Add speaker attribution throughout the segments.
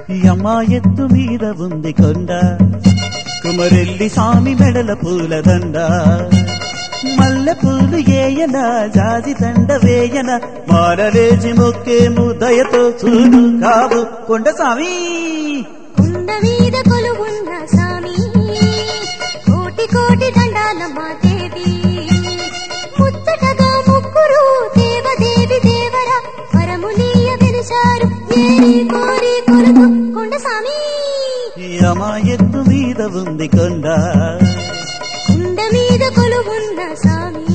Speaker 1: యమ్మ ఎత్తు మీద ఉంది కొండ కుమరెల్లి స్వామి మెడల పూలదండ మల్లె పూలు ఏయన జాజి దండ వేయన మారలేజి మొక్కేము దయతో చూడు కావు కొండ స్వామి
Speaker 2: కుండ మీద కొలువున్న సామి కోటి కోటి దండాల మా దేవి ముచ్చటగా ముగ్గురు దేవదేవి దేవర వరములీయ వెలిశారు ఏరి కోరి కొలుకు కొండ సామి
Speaker 1: యమ ఎత్తు మీద ఉంది కొండ
Speaker 2: కుండ మీద కొలువున్న సామి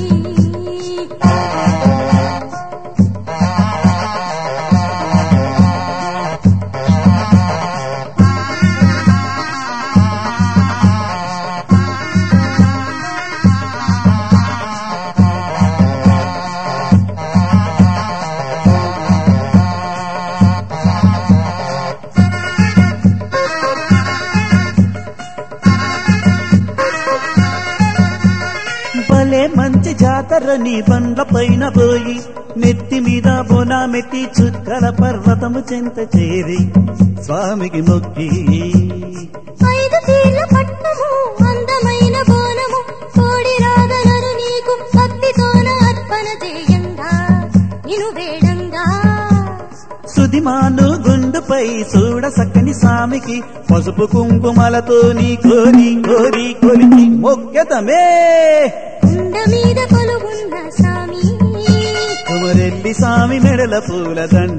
Speaker 1: భలే మంచి జాతర నీ బండ్ల పైన పోయి నెత్తి మీద బోనామెట్టి చుక్కల పర్వతము చెంత చేరి స్వామికి మొక్కి
Speaker 2: ఐదు తీర్ల పట్టము అందమైన బోనము కోడి రాగలరు నీకు భక్తితోన అర్పణ చేయంగా నిను వేడంగా
Speaker 1: సుదిమాను గుండుపై చూడ సక్కని స్వామికి పసుపు కుంకుమలతో నీ కోరి కోరి కొలికి మొక్కెదమే
Speaker 2: కుండ మీద కొలువున్న సామి
Speaker 1: కుమరెల్లి స్వామి మెడల పూలదండ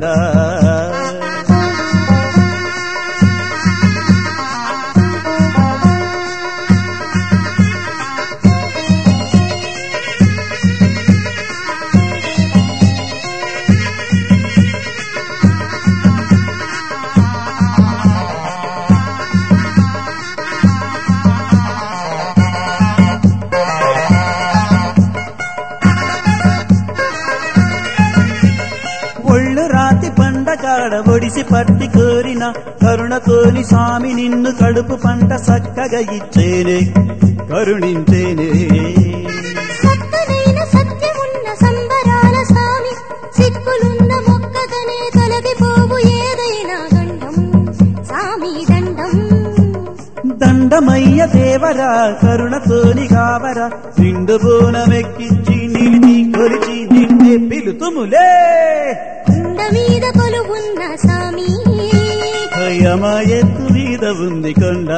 Speaker 1: ఒళ్ళు రాతి పండకాడ ఒడిసి పట్టి కోరిన కరుణతోని స్వామి నిన్ను కడుపు పంట చక్కగా ఇచ్చేనే కరుణించేనే
Speaker 2: సత్తనైన సత్యమున్న సంబరాల స్వామి సిక్కులున్న మొక్కగనే తొలగిపోవు ఏదైనా గండం సామి దండం
Speaker 1: దండమయ్య దేవరా కరుణతోని కావరా నిండు బోనమెక్కించి నిలిచి కొలిచి నిన్నే పిలుతుములే
Speaker 2: కుండ మీద కొలువున్న సామి
Speaker 1: అయ్యమ ఎత్తు మీద ఉంది కొండ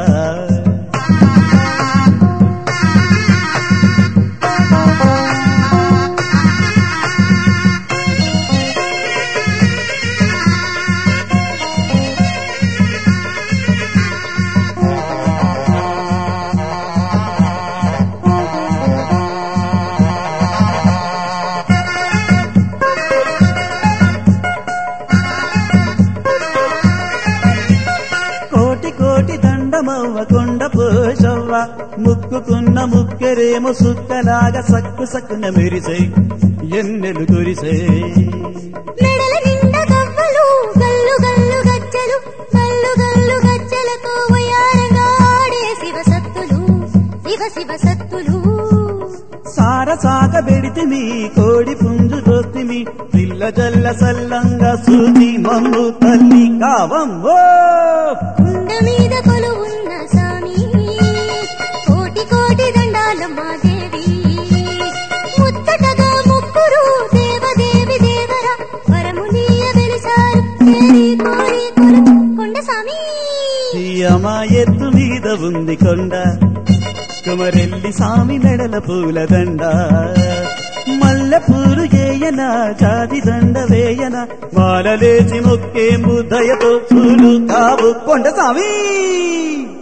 Speaker 1: కోటి కోటి దండమవ్వ కొండ పోషవ్వ ముక్కుకున్న ముక్కెరేమో సుక్కలాగా సక్కు సక్కున మెరిసే ఎన్నెలు కురిసే
Speaker 2: మెడల నిండా గవ్వలు గల్లు గల్లు గజ్జలు గల్లు గల్లు గజ్జలతో వయారంగా ఆడే శివ సత్తులు శివ శివ సత్తులు
Speaker 1: సార సాగ బెడితిమి కోడి పుంజు దోస్తిమి పిల్ల జల్ల సల్లంగా సూది మమ్ము తల్లి కావమ్మో
Speaker 2: కుండ మీద కొలువున్న సామి కోటి కోటి దండాల మా దేవి ముత్తటగా ముగ్గురు దేవదేవి దేవర వరమునీయ వెలిసారు ఏరి కోరి కొలుకు కొండ సామి
Speaker 1: యమ ఎత్తు మీద ఉంది కొండ కుమరెల్లి సామి మెడల పూలదండ మల్లె పూలు ఏయన జాతి దండ వేయన మాలలేచి మొక్కేంబు దయతో చూలు కావు కొండ సామి